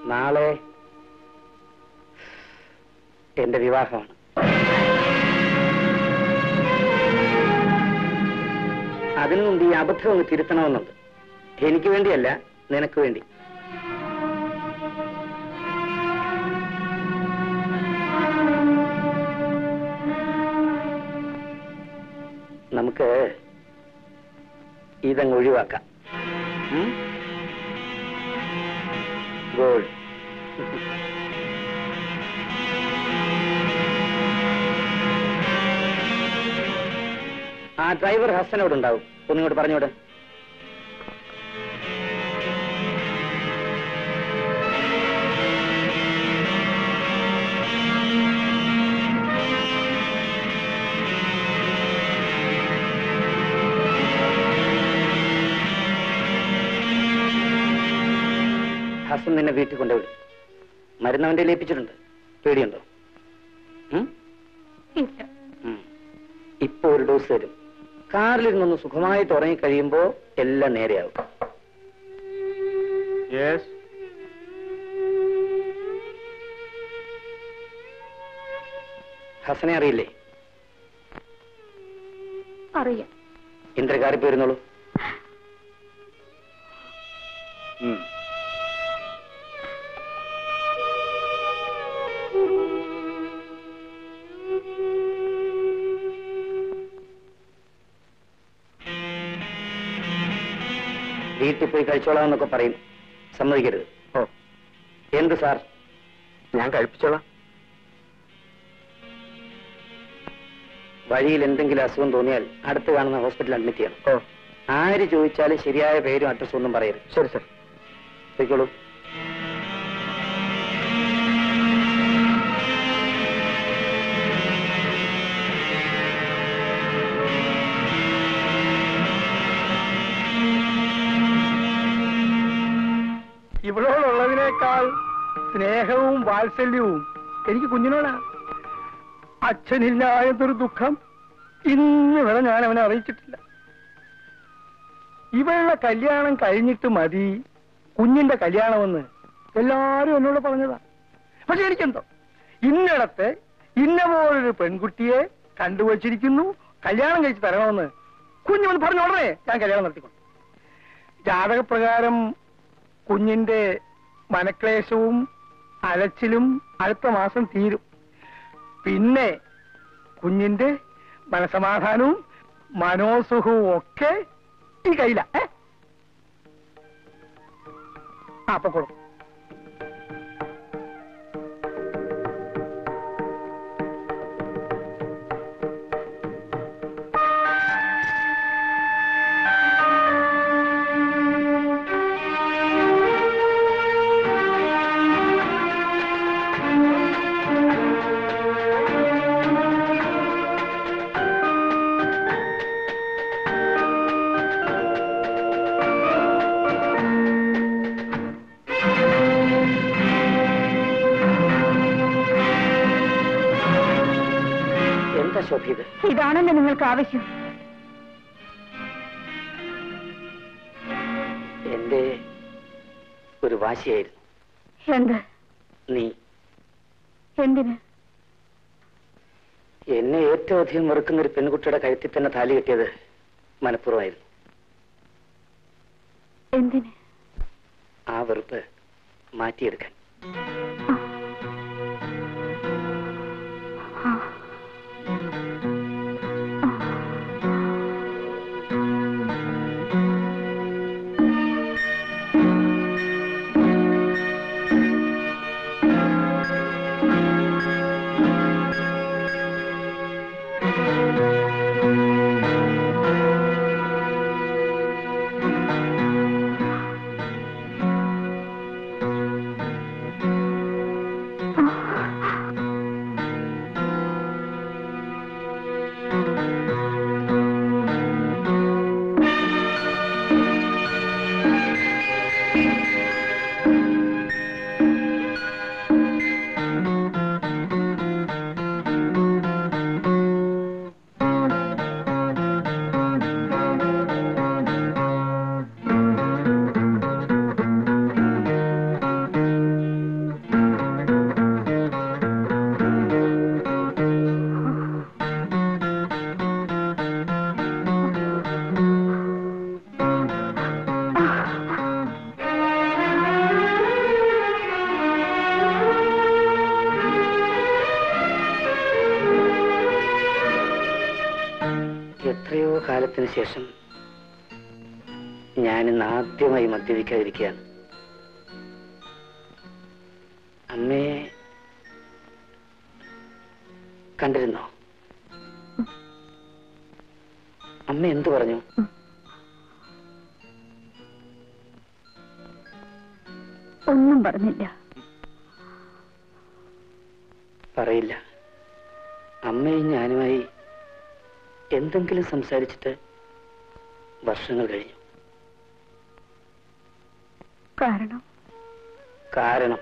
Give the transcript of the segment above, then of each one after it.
നാളെ എന്റെ വിവാഹമാണ് അതിനു മുമ്പ് ഈ അബദ്ധം ഒന്ന് തിരുത്തണമെന്നുണ്ട് എനിക്ക് വേണ്ടിയല്ല നിനക്ക് വേണ്ടി നമുക്ക് ഇതങ്ങ് ഒഴിവാക്കാം ഗോൾഡ് ആ ഡ്രൈവർ ഹസനോട് ഉണ്ടാവും ഒന്നിങ്ങോട്ട് പറഞ്ഞോട് ഹസൻ നിന്നെ വീട്ടിൽ കൊണ്ടുവിടും മരുന്ന് അവന്റെ ഏൽപ്പിച്ചിട്ടുണ്ട് പേടിയുണ്ടോ ഉം? ഇല്ല ഉം. ഇപ്പൊ ഒരു ഡോസ് തരും കാറിലിരുന്നൊന്ന് സുഖമായിട്ട് ഉറങ്ങി കഴിയുമ്പോ എല്ലാം നേരെയാവും യെസ് ഹസനെ അറിയില്ലേ അറിയാം ഇന്ദ്രകാരി പോയിരുന്നോളൂ വീട്ടിൽ പോയി കഴിച്ചോളാം എന്നൊക്കെ പറയും സമ്മതിക്കരുത് ഓ എന്ത് സാർ ഞാൻ കഴിപ്പിച്ചോളാം വഴിയിൽ എന്തെങ്കിലും അസുഖം തോന്നിയാൽ അടുത്ത് കാണുന്ന ഹോസ്പിറ്റലിൽ അഡ്മിറ്റ് ചെയ്യണം ഓ ആര് ചോദിച്ചാലും ശരിയായ പേരും അഡ്രസ്സും ഒന്നും പറയരുത് ശരി സർ പോയിക്കോളൂ ഇവളോടുള്ളതിനേക്കാൾ സ്നേഹവും വാത്സല്യവും എനിക്ക് കുഞ്ഞിനോടാ അച്ഛനില്ല എന്നൊരു ദുഃഖം ഇന്ന് വരെ ഞാൻ അവനെ അറിയിച്ചിട്ടില്ല ഇവളുടെ കല്യാണം കഴിഞ്ഞിട്ട് മതി കുഞ്ഞിന്റെ കല്യാണമെന്ന് എല്ലാരും എന്നോട് പറഞ്ഞതാ പക്ഷെ എനിക്കെന്തോ ഇന്നിടത്ത് ഇന്ന പോലൊരു പെൺകുട്ടിയെ കണ്ടുവച്ചിരിക്കുന്നു കല്യാണം കഴിച്ച് തരണമെന്ന് കുഞ്ഞു വന്ന് പറഞ്ഞ ഉടനെ ഞാൻ കല്യാണം നടത്തിക്കൊണ്ടു ജാതകപ്രകാരം കുഞ്ഞിന്റെ മനക്ലേശവും അലച്ചിലും അടുത്ത മാസം തീരും പിന്നെ കുഞ്ഞിന്റെ മനസമാധാനവും മനോസുഖവും ഒക്കെ ഈ കയ്യില ആ അപ്പൊ കൊടുക്കും എന്താ ശോഭ ഇത് ഇതാണല്ലോ നിങ്ങൾക്ക് ആവശ്യം എന്റെ ഒരു വാശിയായിരുന്നു എന്ത് നീ എന്തിന് എന്നെ ഏറ്റവും അധികം വെറുക്കുന്ന ഒരു പെൺകുട്ടിയുടെ കഴുത്തിൽ തന്നെ താലി കെട്ടിയത് മനഃപൂർവ്വമായിരുന്നു എന്തിന് ആ വെറുപ്പ് മാറ്റിയെടുക്കാൻ ആ. കാലത്തിന് ശേഷം ഞാനിന്ന് ആദ്യമായി മദ്യപിക്കാതിരിക്കുകയാണ് അമ്മയെ കണ്ടിരുന്നോ അമ്മ എന്തു പറഞ്ഞു ഒന്നും പറഞ്ഞില്ല പറയില്ല അമ്മയും ഞാനുമായി എന്തെങ്കിലും സംസാരിച്ചിട്ട് വർഷങ്ങൾ കഴിഞ്ഞു കാരണം കാരണം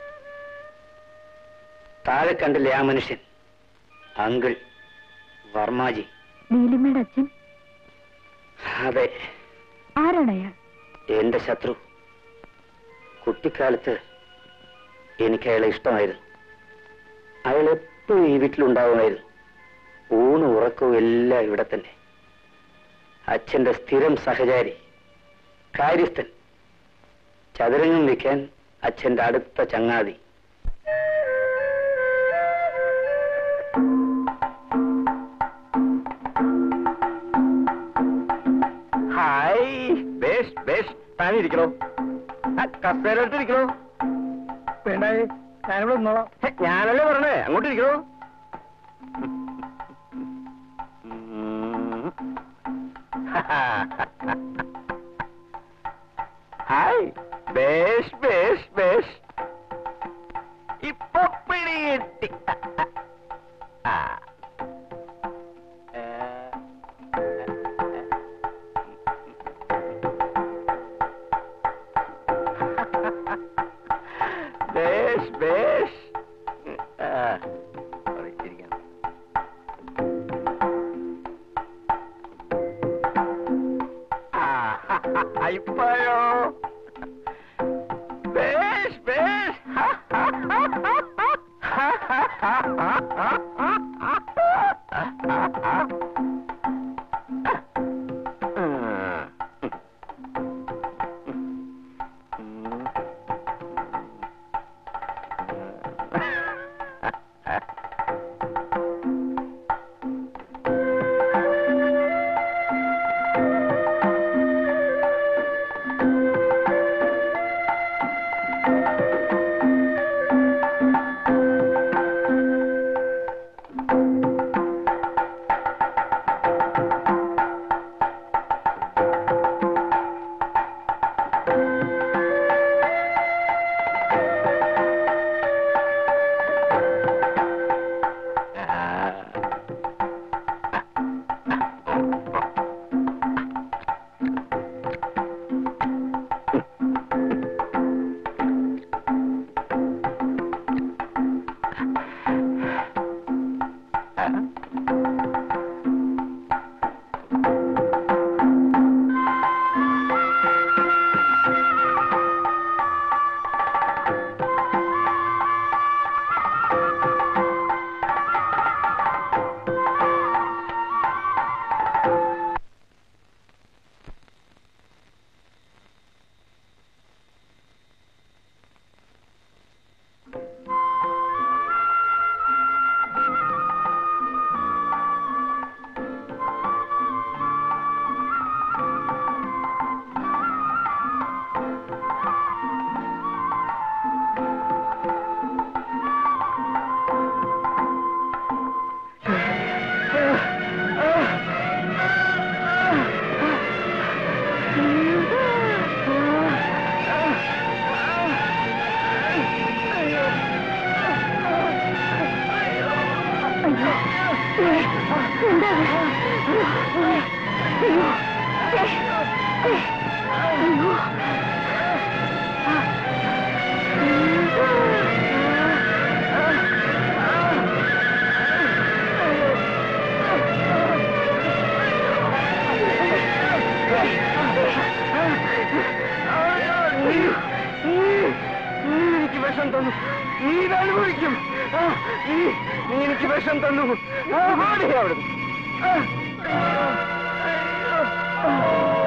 താഴെ കണ്ടില്ലേ ആ മനുഷ്യൻ അങ്കിൾ വർമാജി നീലിമയുടെ അച്ഛൻ അതെ ആരാണ് അയാൾ എന്റെ ശത്രു കുട്ടിക്കാലത്ത് എനിക്ക് അയാളെ ഇഷ്ടമായിരുന്നു അയാൾ എപ്പോഴും ഈ വീട്ടിലുണ്ടാവുമായിരുന്നു ഊണും ഉറക്കവും എല്ലാം ഇവിടെ തന്നെ അച്ഛന്റെ സ്ഥിരം സഹചാരി കാര്യസ്ഥൻ ചതുരംഗം വെക്കാൻ അച്ഛന്റെ അടുത്ത ചങ്ങാതി ഹായ് ബേഷ് ബേഷ് താനിരിക്കണോ കസേരട്ടിരിക്കണോ വേണ്ടായേ ഞാനിവിടെ നിന്നോളാം ഹെ, ഞാനല്ലേ പറഞ്ഞേ അങ്ങോട്ട് ഇരിക്കണോ ഹായ് ബേഷ് ബേഷ് ബേഷ് ഇപ്പൊ പിടികിട്ടി ആ ഏ ബേഷ് ബേഷ് ആ, sorry, ചിരിക്കാൻ. ആ, ഇപ്പോഴോ ബേഷ് ബേഷ് എനിക്ക് വിഷം തന്നു നീ ഇത് അനുഭവിക്കും ആ, നീ നീ എനിക്ക് വിഷം തന്നു ആ, ഓടി അവിടുന്ന് ആ, അയ്യോ, അയ്യോ.